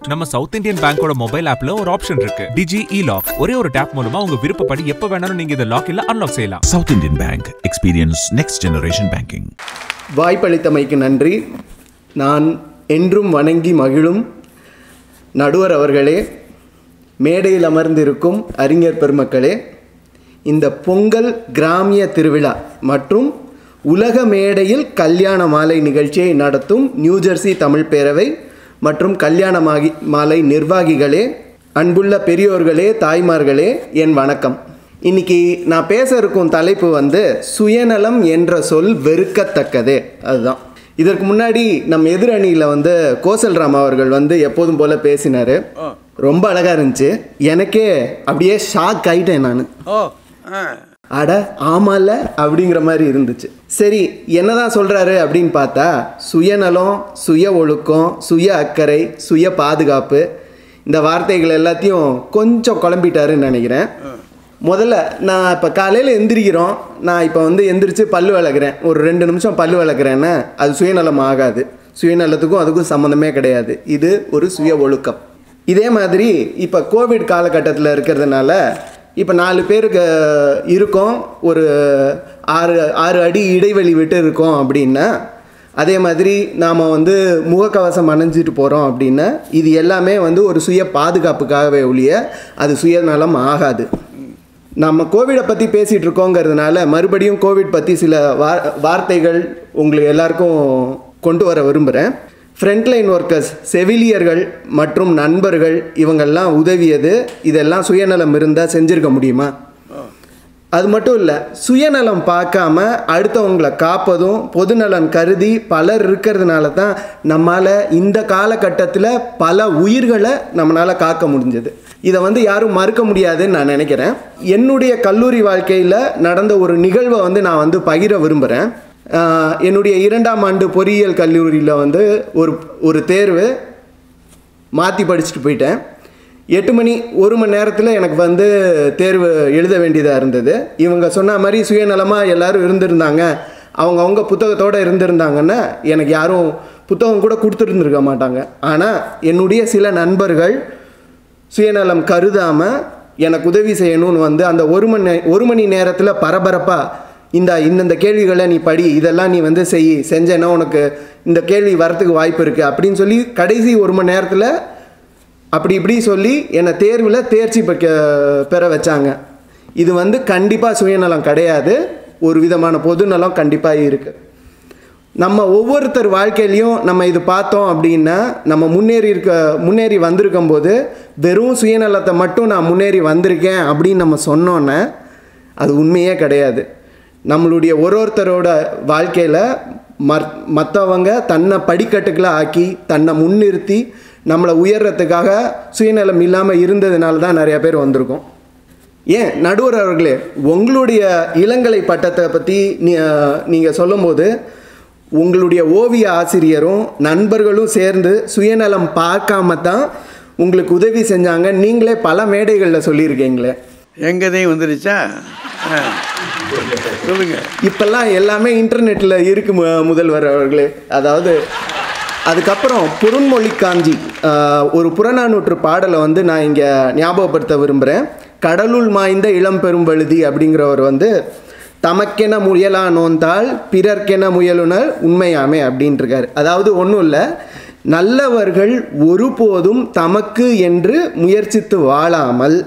நம்ம south Indian பேங்கோட mobile ஆப்ல ஒரு ஆப்ஷன் இருக்கு டிஜி இ லாக் ஒரே ஒரு டேப் மூலமா உங்க விருப்பப்படி எப்ப வேணாலும் நீங்க இதை லாக் இல்ல அன்லாக் செய்யலாம் South Indian Bank. Experience next generation banking. வாய்ப்பளித்தமைக்கு நன்றி நான் என்றும் வணங்கி மகிழும் நடுவர் அவர்களே மேடையில் அமர்ந்திருக்கும் அறிஞர் பெருமக்களே இந்த பொங்கல் கிராமிய திருவிழா மற்றும் உலக மேடையில் கல்யாண மாலை நிகழ்ச்சியை நடத்தும் நியூஜெர்சி தமிழ் பேரவை மற்றும் கல்யாண மாகி மாலை நிர்வாகிகளே அன்புள்ள பெரியோர்களே தாய்மார்களே என் வணக்கம் இன்னைக்கு நான் பேச இருக்கும் தலைப்பு வந்து சுயநலம் என்ற சொல் வெறுக்கத்தக்கதே அதுதான் இதற்கு முன்னாடி நம்ம எதிரணியில் வந்து கோசல்ராம் அவர்கள் வந்து எப்போதும் போல பேசினார் ரொம்ப அழகாக இருந்துச்சு எனக்கே அப்படியே ஷாக் ஆயிட்டேன் நான் ஓ ஆ அட ஆமால அப்படிங்கிற மாதிரி இருந்துச்சு சரி என்னதான் சொல்றாரு அப்படின்னு பார்த்தா சுயநலம் சுய ஒழுக்கம் சுய அக்கறை சுய பாதுகாப்பு இந்த வார்த்தைகள் எல்லாத்தையும் கொஞ்சம் குழம்பிட்டாருன்னு நினைக்கிறேன் முதல்ல நான் இப்போ காலையில் எந்திரிக்கிறோம் நான் இப்போ வந்து எந்திரிச்சு பல்லு விளக்குறேன் ஒரு ரெண்டு நிமிஷம் பல்லு விளக்குறேன்னா அது சுயநலம் ஆகாது சுயநலத்துக்கும் அதுக்கும் சம்மந்தமே கிடையாது இது ஒரு சுய ஒழுக்கம் இதே மாதிரி இப்போ கோவிட் காலகட்டத்தில் இருக்கிறதுனால இப்போ நாலு பேருக்கு இருக்கோம் ஒரு ஆறு ஆறு அடி இடைவெளி விட்டு இருக்கோம் அப்படின்னா அதே மாதிரி நாம் வந்து முகக்கவசம் அணிஞ்சிட்டு போகிறோம் அப்படின்னா இது எல்லாமே வந்து ஒரு சுய பாதுகாப்புக்காகவே ஒழிய அது சுயநலம் ஆகாது நம்ம கோவிடை பற்றி பேசிகிட்டு இருக்கோங்கிறதுனால மறுபடியும் கோவிட் பற்றி சில வார் வார்த்தைகள் உங்களுக்கு எல்லாருக்கும் கொண்டு வர விரும்புகிறேன் ஃப்ரண்ட்லைன் ஒர்க்கர்ஸ் செவிலியர்கள் மற்றும் நண்பர்கள் இவங்கெல்லாம் உதவியது இதெல்லாம் சுயநலம் இருந்தால் செஞ்சுருக்க முடியுமா அது மட்டும் இல்லை சுயநலம் பார்க்காம அடுத்தவங்களை காப்பதும் பொதுநலன் கருதி பலர் இருக்கிறதுனால தான் நம்மால் இந்த காலகட்டத்தில் பல உயிர்களை நம்மளால் காக்க முடிஞ்சது இதை வந்து யாரும் மறுக்க முடியாதுன்னு நான் நினைக்கிறேன் என்னுடைய கல்லூரி வாழ்க்கையில் நடந்த ஒரு நிகழ்வை வந்து நான் வந்து பகிர விரும்புகிறேன் ஆஹ் என்னுடைய இரண்டாம் ஆண்டு பொறியியல் கல்லூரியில் வந்து ஒரு ஒரு தேர்வு மாற்றி படிச்சுட்டு போயிட்டேன் எட்டு மணி ஒரு மணி நேரத்தில் எனக்கு வந்து தேர்வு எழுத வேண்டியதாக இருந்தது இவங்க சொன்ன மாதிரி சுயநலமாக எல்லாரும் இருந்திருந்தாங்க அவங்க அவங்க புத்தகத்தோடு இருந்திருந்தாங்கன்னா எனக்கு யாரும் புத்தகம் கூட கொடுத்துருந்துருக்க மாட்டாங்க ஆனால் என்னுடைய சில நண்பர்கள் சுயநலம் கருதாமல் எனக்கு உதவி செய்யணும்னு வந்து அந்த ஒரு மணி நே- ஒரு மணி நேரத்தில் பரபரப்பாக இந்த இந்தந்த கேள்விகளை நீ படி இதெல்லாம் நீ வந்து செய் செஞ்சேன்னா உனக்கு இந்த கேள்வி வரத்துக்கு வாய்ப்பு இருக்குது அப்படின்னு சொல்லி கடைசி ஒரு மணி நேரத்தில் அப்படி இப்படி சொல்லி என்னை தேர்வில் தேர்ச்சி பெக்க பெற வச்சாங்க இது வந்து கண்டிப்பாக சுயநலம் கிடையாது ஒரு விதமான பொதுநலம் கண்டிப்பாக இருக்குது நம்ம ஒவ்வொருத்தர் வாழ்க்கையிலையும் நம்ம இது பார்த்தோம் அப்படின்னா நம்ம முன்னேறி இருக்க முன்னேறி வந்திருக்கும் போது வெறும் சுயநலத்தை மட்டும் நான் முன்னேறி வந்திருக்கேன் அப்படின்னு நம்ம சொன்னோன்னே அது உண்மையே கிடையாது நம்மளுடைய ஒரு ஒருத்தரோட வாழ்க்கையில் மற் மற்றவங்க தன்னை படிக்கட்டுக்களை ஆக்கி தன்னை முன்னிறுத்தி நம்மளை உயர்றதுக்காக சுயநலம் இல்லாமல் இருந்ததுனால தான் நிறையா பேர் வந்திருக்கோம் ஏன் நடுவர் அவர்களே உங்களுடைய இளங்கலை பட்டத்தை பற்றி நீ நீங்கள் சொல்லும்போது உங்களுடைய ஓவிய ஆசிரியரும் நண்பர்களும் சேர்ந்து சுயநலம் பார்க்காம தான் உங்களுக்கு உதவி செஞ்சாங்க நீங்களே பல மேடைகளில் சொல்லியிருக்கீங்களே எங்கதையும் வந்துருச்சா ஆ. சொல்லுங்க இப்பெல்லாம் எல்லாமே இன்டர்நெட்டில் இருக்கு மு- முதல்வர் அவர்களே அதாவது அதுக்கப்புறம் புறன்மொழி காஞ்சி ஆஹ், ஒரு புறநானூற்று பாடலை வந்து நான் இங்கே ஞாபகப்படுத்த விரும்புகிறேன் கடலுள் மாய்ந்த இளம் பெரும்பழுதி அப்படிங்கிறவர் வந்து தமக்கென முயலா நோந்தால் பிறர்க்கென முயலுனர் உண்மையாமே அப்படின்ட்டுருக்காரு அதாவது ஒன்றும் இல்லை நல்லவர்கள் ஒருபோதும் தமக்கு என்று முயற்சித்து வாழாமல்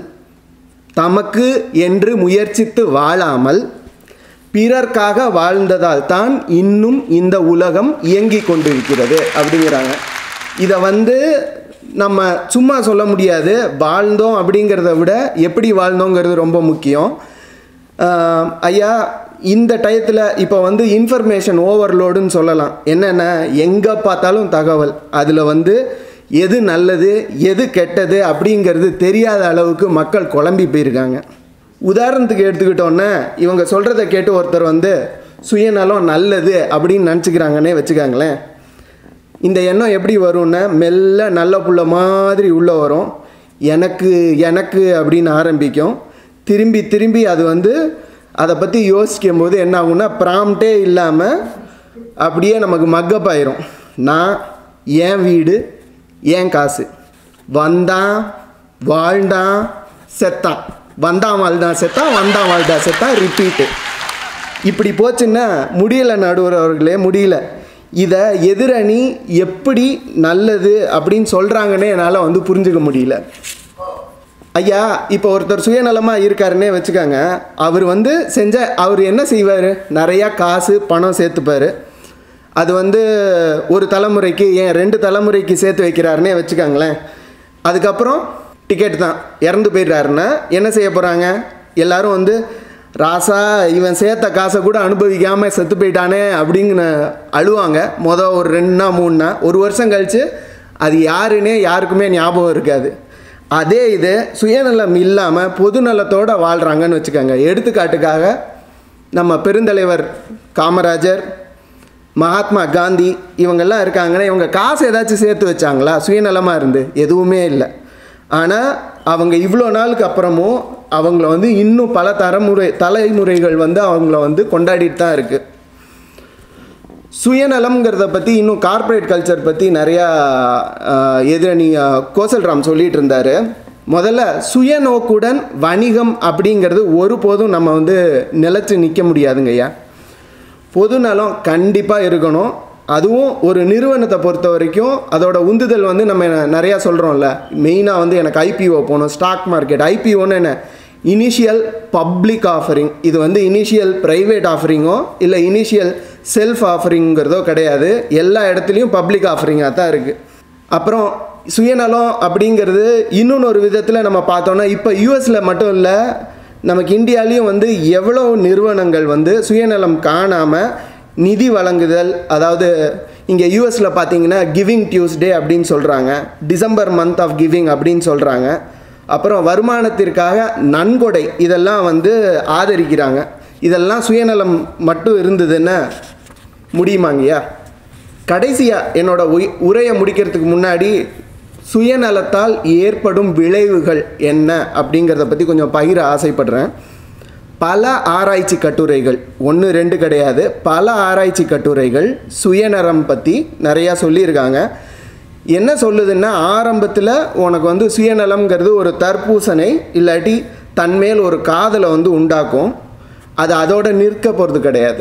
தமக்கு என்று முயற்சித்து வாழாமல் பிறர்க்காக வாழ்ந்ததால் தான் இன்னும் இந்த உலகம் இயங்கிக் கொண்டிருக்கிறது அப்படிங்கிறாங்க இதை வந்து நம்ம சும்மா சொல்ல முடியாது வாழ்ந்தோம் அப்படிங்கிறத விட எப்படி வாழ்ந்தோங்கிறது ரொம்ப முக்கியம் ஆஹ் ஐயா இந்த டயத்தில் இப்போ வந்து இன்ஃபர்மேஷன் ஓவர்லோடுன்னு சொல்லலாம் என்னென்ன எங்கே பார்த்தாலும் தகவல் அதில் வந்து எது நல்லது எது கெட்டது அப்படிங்கிறது தெரியாத அளவுக்கு மக்கள் குழம்பி போயிருக்காங்க உதாரணத்துக்கு எடுத்துக்கிட்டோன்னே இவங்க சொல்கிறத கேட்டு ஒருத்தர் வந்து சுயநலம் நல்லது அப்படின்னு நினச்சிக்கிறாங்கன்னே வச்சுக்காங்களேன் இந்த எண்ணம் எப்படி வரும்னா மெல்ல நல்ல புள்ள மாதிரி உள்ளே வரும் எனக்கு எனக்கு அப்படின்னு ஆரம்பிக்கும் திரும்பி திரும்பி அது வந்து அதை பற்றி யோசிக்கும் போது என்ன ஆகும்னா ப்ராம்ப்டே இல்லாமல் அப்படியே நமக்கு மக்கப் ஆயிரும் நான் என் வீடு என் காசு வந்தான் வாழ்ந்தான் செத்தான் வந்தான் வாழ்ந்தான் செத்தான் வந்தான் வாழ்ந்தான் செத்தான் ரிப்பீட்டு இப்படி போச்சுன்னா முடியல நடுவர் அவர்களே முடியல இதை எதிரணி எப்படி நல்லது அப்படின்னு சொல்கிறாங்கன்னே என்னால் வந்து புரிஞ்சுக்க முடியல ஐயா இப்போ ஒருத்தர் சுயநலமாக இருக்காருன்னே வச்சுக்கோங்க அவர் வந்து செஞ்ச அவர் என்ன செய்வார் நிறையா காசு பணம் சேர்த்துப்பார் அது வந்து ஒரு தலைமுறைக்கு ஏன் ரெண்டு தலைமுறைக்கு சேர்த்து வைக்கிறாருன்னே வச்சுக்கோங்களேன் அதுக்கப்புறம் டிக்கெட் தான் இறந்து போயிடுறாருன்னா என்ன செய்ய போகிறாங்க எல்லாரும் வந்து ராசா இவன் சேர்த்த காசை கூட அனுபவிக்காமல் செத்து போயிட்டானே அப்படிங்கிற அழுவாங்க மொதல் ஒரு ரெண்டுனா மூணுனா ஒரு வருஷம் கழித்து அது யாருன்னே யாருக்குமே ஞாபகம் இருக்காது அதே இது சுயநலம் இல்லாமல் பொதுநலத்தோடு வாழ்கிறாங்கன்னு வச்சுக்கோங்க எடுத்துக்காட்டுக்காக நம்ம பெருந்தலைவர் காமராஜர் மகாத்மா காந்தி இவங்கெல்லாம் இருக்காங்கன்னா இவங்க காசு ஏதாச்சும் சேர்த்து வச்சாங்களா சுயநலமாக இருந்து எதுவுமே இல்லை ஆனால் அவங்க இவ்வளோ நாளுக்கு அப்புறமும் அவங்கள வந்து இன்னும் பல தலைமுறை தலைமுறைகள் வந்து அவங்கள வந்து கொண்டாடிட்டு தான் இருக்குது சுயநலம்ங்கிறத பற்றி இன்னும் கார்ப்பரேட் கல்ச்சர் பற்றி நிறையா ஆஹ், எதிரணி ஆஹ், கோசல்ராம் சொல்லிட்டு இருந்தார் முதல்ல சுயநோக்குடன் வணிகம் அப்படிங்கிறது ஒருபோதும் நம்ம வந்து நிலச்சி நிற்க முடியாதுங்கய்யா பொதுநலம் கண்டிப்பாக இருக்கணும் அதுவும் ஒரு நிறுவனத்தை பொறுத்த வரைக்கும் அதோட உந்துதல் வந்து நம்ம நிறையா சொல்கிறோம்ல மெயினாக வந்து எனக்கு ஐபிஓ போகணும் ஸ்டாக் மார்க்கெட் ஐபிஓன்னு என்ன இனிஷியல் பப்ளிக் ஆஃபரிங் இது வந்து இனிஷியல் ப்ரைவேட் ஆஃபரிங்கோ இல்லை இனிஷியல் செல்ஃப் ஆஃபரிங்கிறதோ கிடையாது எல்லா இடத்துலையும் பப்ளிக் ஆஃபரிங்காக தான் இருக்குது அப்புறம் சுயநலம் அப்படிங்கிறது இன்னொன்று ஒரு விதத்தில் நம்ம பார்த்தோன்னா இப்போ யூஎஸில் மட்டும் இல்லை நமக்கு இந்தியாலேயும் வந்து எவ்வளோ நிறுவனங்கள் வந்து சுயநலம் காணாமல் நிதி வழங்குதல் அதாவது இங்கே யூஎஸில் பார்த்தீங்கன்னா கிவிங் டியூஸ்டே அப்படின்னு சொல்கிறாங்க டிசம்பர் மந்த் ஆஃப் கிவிங் அப்படின்னு சொல்கிறாங்க அப்புறம் வருமானத்திற்காக நன்கொடை இதெல்லாம் வந்து ஆதரிக்கிறாங்க இதெல்லாம் சுயநலம் மட்டும் இருந்ததுன்னா முடியுமாங்கய்யா கடைசியாக என்னோட உய் உரையை முடிக்கிறதுக்கு முன்னாடி சுயநலத்தால் ஏற்படும் விளைவுகள் என்ன அப்படிங்கிறத பற்றி கொஞ்சம் பகிர ஆசைப்படுறேன் பல ஆராய்ச்சி கட்டுரைகள் ஒன்று ரெண்டு கிடையாது பல ஆராய்ச்சி கட்டுரைகள் சுயநலம் பற்றி நிறையா சொல்லியிருக்காங்க என்ன சொல்லுதுன்னா ஆரம்பத்தில் உனக்கு வந்து சுயநலம்ங்கிறது ஒரு தர்பூசணை இல்லாட்டி தன்மேல் ஒரு காதலை வந்து உண்டாக்கும் அது அதோட நிற்க போகிறது கிடையாது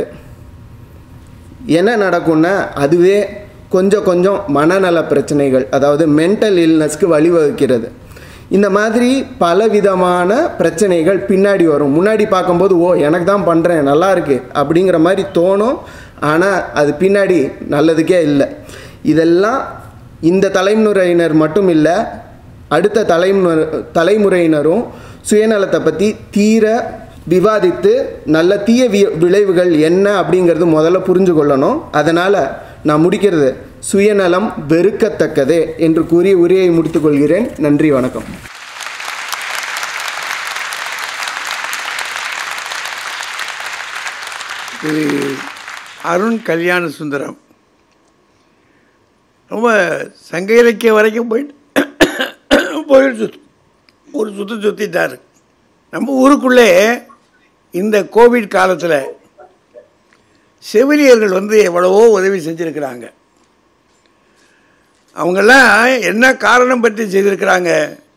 என்ன நடக்கும்னா அதுவே கொஞ்சம் கொஞ்சம் மனநல பிரச்சனைகள் அதாவது மென்டல் இல்னஸ்க்கு வழிவகுக்கிறது இந்த மாதிரி பலவிதமான பிரச்சனைகள் பின்னாடி வரும் முன்னாடி பார்க்கும்போது ஓ எனக்கு தான் பண்ணுறேன் நல்லா இருக்கு அப்படிங்கிற மாதிரி தோணும் ஆனால் அது பின்னாடி நல்லதுக்கே இல்லை இதெல்லாம் இந்த தலைமுறையினர் மட்டும் இல்லை அடுத்த தலைமுறை தலைமுறையினரும் சுயநலத்தை பற்றி தீர விவாதித்து நல்ல தீய வி விளைவுகள் என்ன அப்படிங்கிறது முதல்ல புரிஞ்சு கொள்ளணும் அதனால் நான் முடிக்கிறது சுயநலம் வெறுக்கத்தக்கதே என்று கூறி உரையை முடித்துக்கொள்கிறேன் நன்றி வணக்கம் திரு அருண் கல்யாண சுந்தரம் ரொம்ப சங்க இலக்கியம் வரைக்கும் போயிட்டு போயிட்டு சுத்து ஒரு சுற்று சுற்றிட்டார் நம்ம ஊருக்குள்ளே இந்த கோவிட் காலத்தில் செவிலியர்கள் வந்து எவ்வளவோ உதவி செஞ்சுருக்கிறாங்க அவங்கெல்லாம் என்ன காரணம் பற்றி செய்திருக்கிறாங்க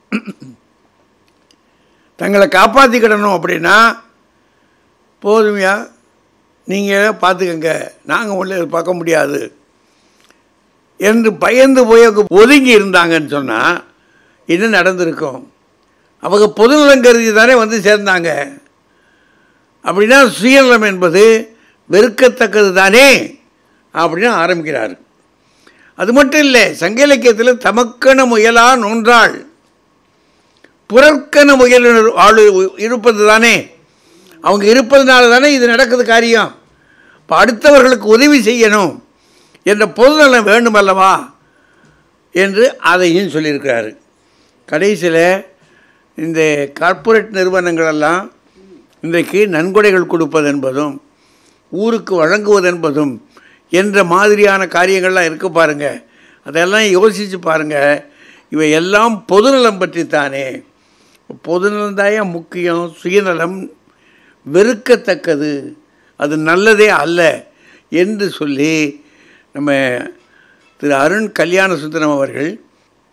தங்களை காப்பாற்றிக்கிடணும் அப்படின்னா போதுமையா நீங்கள் பார்த்துக்கங்க நாங்கள் உள்ள பார்க்க முடியாது என்று பயந்து போய் அவங்க ஒதுங்கி இருந்தாங்கன்னு சொன்னால் என்ன நடந்திருக்கும் அவங்க பொதுநலம் கருதி தானே வந்து சேர்ந்தாங்க அப்படின்னா சுயநலம் என்பது வெறுக்கத்தக்கது தானே அப்படின்னு ஆரம்பிக்கிறார் அது மட்டும் இல்லை சங்க இலக்கியத்தில் தமக்கென முயலா நோன்றாள் புறக்கென முயல் ஆளு இருப்பது தானே அவங்க இருப்பதனால தானே இது நடக்குது காரியம் இப்போ அடுத்தவர்களுக்கு உதவி செய்யணும் என்ற பொதுநலம் வேண்டும் அல்லவா என்று அதையும் சொல்லியிருக்கிறாரு கடைசியில் இந்த கார்ப்பரேட் நிறுவனங்களெல்லாம் இன்றைக்கு நன்கொடைகள் கொடுப்பது என்பதும் ஊருக்கு வழங்குவது என்பதும் என்ற மாதிரியான காரியங்கள்லாம் இருக்கு பாருங்க அதெல்லாம் யோசித்து பாருங்க இவை எல்லாம் பொதுநலம் பற்றித்தானே பொதுநலம் தான் முக்கியம் சுயநலம் வெறுக்கத்தக்கது அது நல்லதே அல்ல என்று சொல்லி நம்ம திரு அருண் கல்யாண சுந்தரம் அவர்கள்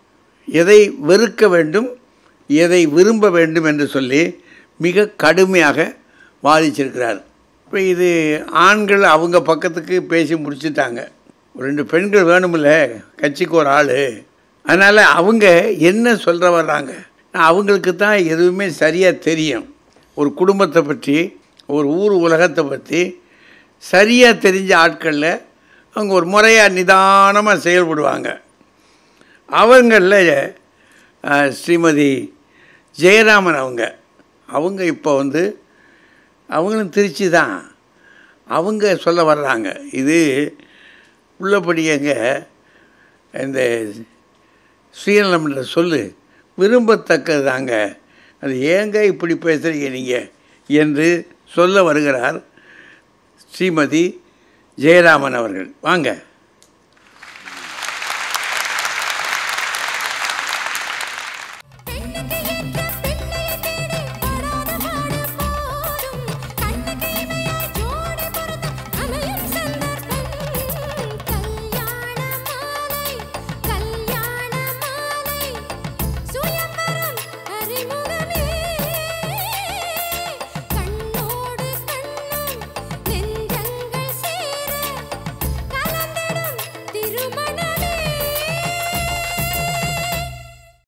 எதை வெறுக்க வேண்டும் எதை விரும்ப வேண்டும் என்று சொல்லி மிக கடுமையாக வாதிச்சிருக்கிறார் இப்போ இது ஆண்கள் அவங்க பக்கத்துக்கு பேசி முடிச்சிட்டாங்க ஒரு ரெண்டு பெண்கள் வேணுமில்ல கட்சிக்கு ஒரு ஆள் அதனால் அவங்க என்ன சொல்ல வர்றாங்க அவங்களுக்கு தான் எதுவுமே சரியாக தெரியும் ஒரு குடும்பத்தை பற்றி ஒரு ஊர் உலகத்தை பற்றி சரியாக தெரிஞ்ச ஆட்களில் அவங்க ஒரு முறையாக நிதானமாக செயல்படுவாங்க அவங்களில் அஹ், ஸ்ரீமதி ஜெயராமன் அவங்க அவங்க இப்போ வந்து அவங்களும் திருச்சி தான் அவங்க சொல்ல வர்றாங்க இது உள்ளபடியங்க இந்த சுயநலம்ன்ற சொல்லு விரும்பத்தக்கதாங்க அது ஏங்க இப்படி பேசுகிறீங்க நீங்கள் என்று சொல்ல வருகிறார் ஸ்ரீமதி ஜெயராமன் அவர்கள் வாங்க